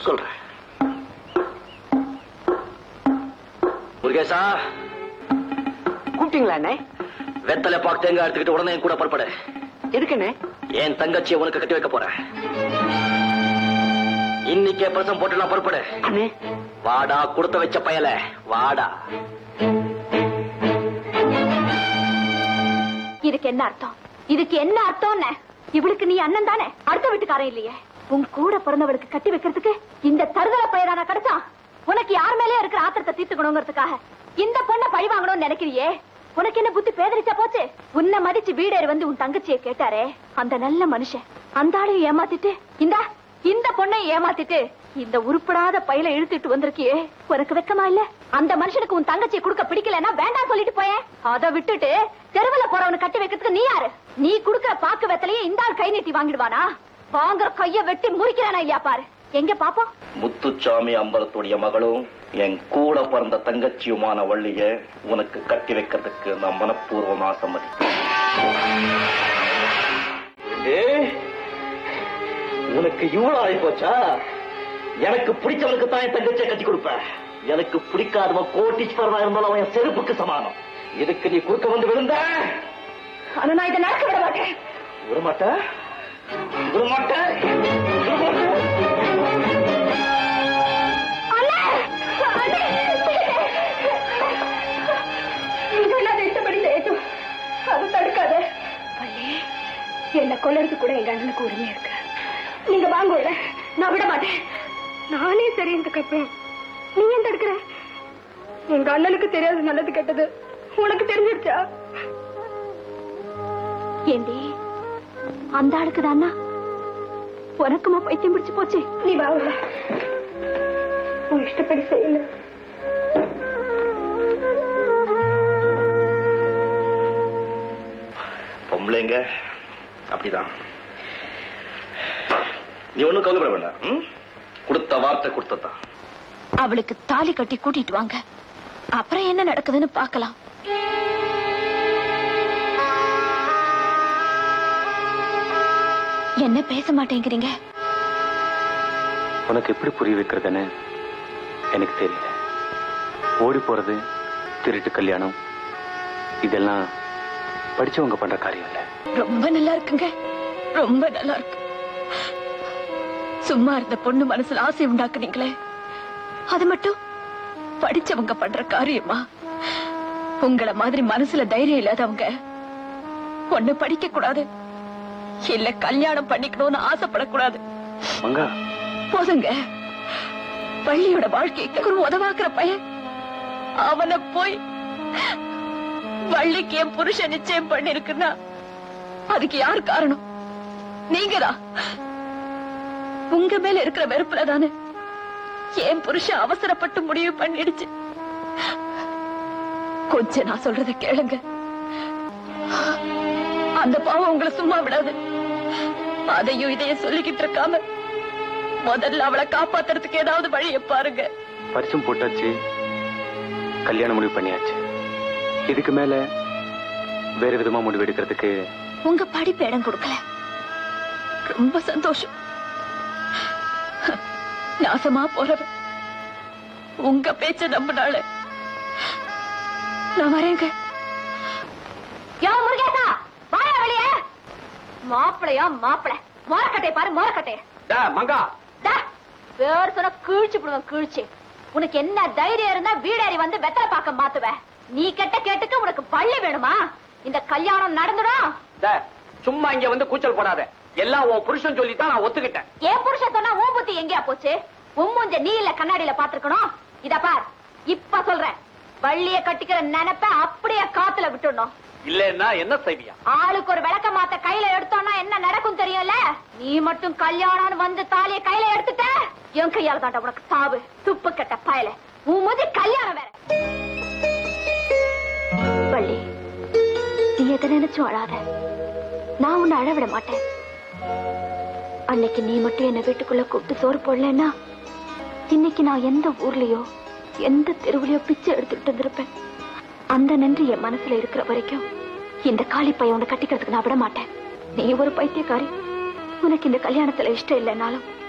சொல்றேன் முருகேசா கூப்பிட்டீங்களா அண்ணே வெத்தலை பாக்கு தேங்காய் எடுத்துக்கிட்டு உடனே என் கூட புறப்படு எதுக்குண்ணே என் தங்கச்சியை உனக்கு கட்டி வைக்க போறேன் இன்னைக்கே பிரசம் போட்டு நான் புறப்படு அண்ணே வாடா கொடுத்த வச்ச பயல வாடா இதுக்கு என்ன அர்த்தம் இதுக்கு என்ன அர்த்தம் இவளுக்கு நீ அண்ணன் தானே அடுத்த வீட்டுக்காரன் இல்லையே உன் கூட பிறந்தவளுக்கு கட்டி வைக்கிறதுக்கு இந்த தருதல பயிரான கிடைச்சா உனக்கு யார் மேலயே இருக்கிற ஆத்திரத்தை தீர்த்துக்கணுங்கிறதுக்காக இந்த பொண்ணை பழி வாங்கணும்னு நினைக்கிறியே உனக்கு என்ன புத்தி பேதரிச்சா போச்சு உன்னை மதிச்சு வீடேறி வந்து உன் தங்கச்சியை கேட்டாரே அந்த நல்ல மனுஷன் அந்த ஆளையும் ஏமாத்திட்டு இந்த இந்த பொண்ணை ஏமாத்திட்டு இந்த உருப்படாத பையில இழுத்துட்டு வந்திருக்கியே உனக்கு வெக்கமா இல்ல அந்த மனுஷனுக்கு உன் தங்கச்சியை கொடுக்க பிடிக்கலன்னா வேண்டாம் சொல்லிட்டு போயேன் அதை விட்டுட்டு தெருவுல போறவனை கட்டி வைக்கிறதுக்கு நீ யாரு நீ குடுக்கிற பாக்கு வெத்தலையே இந்த ஆள் கை நீட்டி வாங்கிடுவானா வாங்குற கைய வெட்டி முறிக்கிறானா இல்லையா பாரு எங்க பாப்போம் முத்துச்சாமி அம்பலத்துடைய மகளும் என் கூட பிறந்த தங்கச்சியுமான வள்ளிய உனக்கு கட்டி வைக்கிறதுக்கு நான் மனப்பூர்வமா சம்மதிக்கிறேன் ஏய், உனக்கு இவ்வளவு ஆகி போச்சா எனக்கு பிடிச்சவனுக்கு தான் என் தங்கச்சியை கட்டி கொடுப்பேன் எனக்கு பிடிக்காதவன் கோட்டீஸ்வரனா இருந்தாலும் அவன் என் செருப்புக்கு சமானம் இதுக்கு நீ குறுக்க வந்து விழுந்த ஆனா நான் இதை நடக்க விட மாட்டேன் விடமாட்ட விடமாட்ட அண்ணே! அண்ணே! நீங்க இல்லாத இஷ்டப்படி செய்யட்டும். அதை தடுக்காத. வள்ளி, என்னை கொல்றதுக்கு கூட எங்க அண்ணனுக்கு உரிமை இருக்கு நீங்க வாங்கல நான் விட மாட்டேன் நானே சரி அப்புறம் நீ ஏன் தடுக்கிற எங்க அண்ணனுக்கு தெரியாது நல்லது கெட்டது உனக்கு தெரிஞ்சிருச்சா ஏண்டி அந்த ஆளுக்கு தானா உனக்குமா பைத்தியம் பிடிச்சு போச்சு நீ வாங்கல உன் இஷ்டப்படி செய்யல பொம்பளைங்க அப்படிதான் நீ ஒண்ணும் கவலைப்பட வேண்டாம் ம்? கொடுத்த வார்த்தை கொடுத்ததான் அவளுக்கு தாலி கட்டி கூட்டிட்டு வாங்க அப்புறம் என்ன நடக்குதுன்னு பார்க்கலாம் என்ன பேச மாட்டேங்கிறீங்க உனக்கு எப்படி புரிய வைக்கிறதுன்னு எனக்கு தெரியல ஓடி போறது திருட்டு கல்யாணம் இதெல்லாம் படிச்சவங்க பண்ற காரியம் இல்ல ரொம்ப நல்லா இருக்குங்க ரொம்ப நல்லா இருக்கு சும்மா இருந்த பொண்ணு மனசுல ஆசை உண்டாக்குனீங்களே அது மட்டும் படிச்சவங்க பண்ற காரியமா உங்கள மாதிரி மனசுல தைரியம் இல்லாதவங்க ஒண்ணு படிக்க கூடாது இல்ல கல்யாணம் பண்ணிக்கணும்னு ஆசைப்படக்கூடாது மங்கா போதுங்க பள்ளியோட வாழ்க்கைக்கு ஒரு உதவாக்குற பையன் அவனை போய் வள்ளிக்கு என் புருஷன் நிச்சயம் பண்ணிருக்குன்னா அதுக்கு யார் காரணம் நீங்கதான் உங்க மேல இருக்கிற வெறுப்புல தானே என் புருஷன் அவசரப்பட்டு முடிவு பண்ணிடுச்சு கொஞ்சம் நான் சொல்றத கேளுங்க அந்த பாவம் உங்களை சும்மா விடாது அதையும் இதையும் சொல்லிக்கிட்டு இருக்காம முதல்ல அவளை காப்பாத்துறதுக்கு ஏதாவது வழியை பாருங்க பரிசும் போட்டாச்சு கல்யாணம் முடிவு பண்ணியாச்சு இதுக்கு மேல வேற விதமா முடிவு எடுக்கிறதுக்கு உங்க படிப்பு இடம் கொடுக்கல ரொம்ப சந்தோஷம் நாசமா போறவ உங்க பேச்ச நம்பினால நான் வரேங்க யோ முருகேசா வாயா வெளியே மாப்பிளையா மாப்பிளை மோரக்கட்டை பாரு மோரக்கட்டை மங்கா பேர் சொன்ன கிழிச்சு போடுவேன் கிழிச்சு உனக்கு என்ன தைரியம் இருந்தா வீடேறி வந்து வெத்தலை பாக்க மாத்துவ நீ கெட்ட கேட்டுக்கு உனக்கு பள்ளி வேணுமா இந்த கல்யாணம் நடந்துடும் சும்மா இங்க வந்து கூச்சல் போடாத எல்லாம் உன் புருஷன் சொல்லி தான் நான் ஒத்துக்கிட்டேன் என் புருஷன் சொன்னா உன் புத்தி எங்கேயா போச்சு உன் மூஞ்ச நீ இல்ல கண்ணாடியில பாத்துருக்கணும் இத பார் இப்ப சொல்றேன் வள்ளிய கட்டிக்கிற நினைப்ப அப்படியே காத்துல விட்டுடணும் இல்லன்னா என்ன செய்வியா ஆளுக்கு ஒரு விளக்க மாத்த கையில எடுத்தோம்னா என்ன நடக்கும் தெரியும்ல நீ மட்டும் கல்யாணம்னு வந்து தாலிய கையில எடுத்துட்ட என் கையால தாண்ட உனக்கு சாவு துப்பு கெட்ட பயல உன் முதி கல்யாணம் வேற வள்ளி நீ எதை நினைச்சும் அழாத நான் உன்னை அழ விட மாட்டேன் அன்னைக்கு நீ மட்டும் என்ன வீட்டுக்குள்ள கூப்பிட்டு சோறு போடலன்னா இன்னைக்கு நான் எந்த ஊர்லயோ எந்த தெருவுலயோ பிச்சை எடுத்துக்கிட்டு வந்திருப்பேன் அந்த நன்றி என் மனசுல இருக்கிற வரைக்கும் இந்த காளி பையன் உன்னை கட்டிக்கிறதுக்கு நான் விட மாட்டேன் நீ ஒரு பைத்தியக்காரி உனக்கு இந்த கல்யாணத்துல இஷ்டம் இல்லைனாலும்